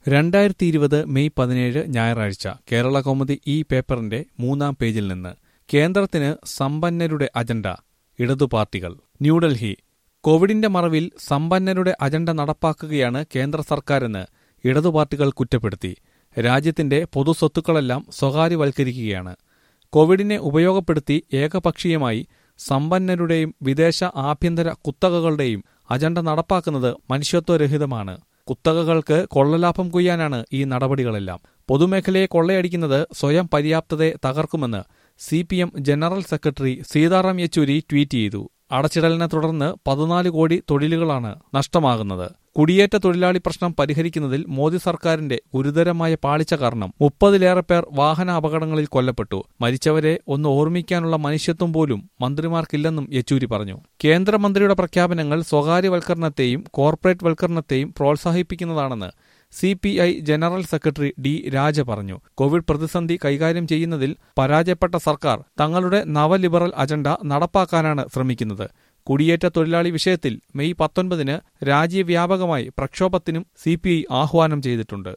രണ്ടായിരത്തി ഇരുപത് മെയ് പതിനേഴ് ഞായറാഴ്ച കേരള കൗമുദി ഈ പേപ്പറിന്റെ മൂന്നാം പേജിൽ നിന്ന് കേന്ദ്രത്തിന് സമ്പന്നരുടെ അജണ്ട ഇടതു പാർട്ടികൾ ന്യൂഡൽഹി കോവിഡിന്റെ മറവിൽ സമ്പന്നരുടെ അജണ്ട നടപ്പാക്കുകയാണ് കേന്ദ്ര സർക്കാരെന്ന് ഇടതു പാർട്ടികൾ കുറ്റപ്പെടുത്തി രാജ്യത്തിന്റെ പൊതുസ്വത്തുക്കളെല്ലാം സ്വകാര്യവൽക്കരിക്കുകയാണ് കോവിഡിനെ ഉപയോഗപ്പെടുത്തി ഏകപക്ഷീയമായി സമ്പന്നരുടെയും വിദേശ ആഭ്യന്തര കുത്തകകളുടെയും അജണ്ട നടപ്പാക്കുന്നത് മനുഷ്യത്വരഹിതമാണ് കുത്തകകൾക്ക് കൊള്ളലാഭം കൊയ്യാനാണ് ഈ നടപടികളെല്ലാം പൊതുമേഖലയെ കൊള്ളയടിക്കുന്നത് സ്വയം പര്യാപ്തതയെ തകർക്കുമെന്ന് C P M general secretary Sitaram Yechury tweet ചെയ്തു അടച്ചിടലിനെ തുടർന്ന് പതിനാല് കോടി തൊഴിലുകളാണ് നഷ്ടമാകുന്നത് കുടിയേറ്റ തൊഴിലാളി പ്രശ്നം പരിഹരിക്കുന്നതിൽ മോദി സർക്കാരിന്റെ ഗുരുതരമായ പാളിച്ച കാരണം മുപ്പതിലേറെ പേർ വാഹന അപകടങ്ങളിൽ കൊല്ലപ്പെട്ടു മരിച്ചവരെ ഒന്ന് ഓർമ്മിക്കാനുള്ള മനുഷ്യത്വം പോലും മന്ത്രിമാർക്കില്ലെന്നും യെച്ചൂരി പറഞ്ഞു കേന്ദ്രമന്ത്രിയുടെ പ്രഖ്യാപനങ്ങൾ സ്വകാര്യവൽക്കരണത്തെയും കോർപ്പറേറ്റ് വൽക്കരണത്തെയും പ്രോത്സാഹിപ്പിക്കുന്നതാണെന്ന് C P I general secretary D Raja പറഞ്ഞു കോവിഡ് പ്രതിസന്ധി കൈകാര്യം ചെയ്യുന്നതിൽ പരാജയപ്പെട്ട സർക്കാർ തങ്ങളുടെ നവലിബറൽ അജണ്ട നടപ്പാക്കാനാണ് ശ്രമിക്കുന്നത് കുടിയേറ്റ തൊഴിലാളി വിഷയത്തിൽ മെയ് പത്തൊൻപതിന് രാജ്യവ്യാപകമായി പ്രക്ഷോഭത്തിനും സി ആഹ്വാനം ചെയ്തിട്ടുണ്ട്